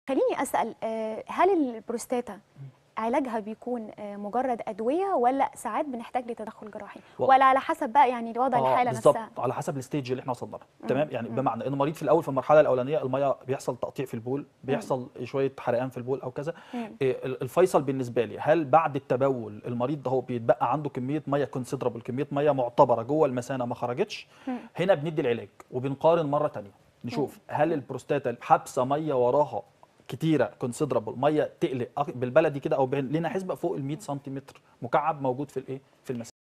خليني اسال آه، هل البروستاتا علاجها بيكون آه، مجرد ادويه ولا ساعات بنحتاج لتدخل جراحي و- ولا على حسب بقى يعني وضع آه، الحاله بالظبط نفسها على حسب الستيج اللي احنا وصلنا له تمام يعني بمعنى ان المريض في الاول في المرحله الاولانيه الميه بيحصل تقطيع في البول بيحصل شويه حرقان في البول او كذا مم. إيه، ال- الفيصل بالنسبه لي هل بعد التبول المريض ده هو بيتبقى عنده كميه ميه كونسيدرابل كميه ميه معتبره جوه المثانه ما خرجتش هنا بندي العلاج وبنقارن مره تانية نشوف هل البروستاتا حابسه ميه وراها كتيره كونسيدرابل ميه تقلق أق- بالبلدي كده او بين- لنا حسبه فوق ال 100 سنتيمتر مكعب موجود في الايه في المثانه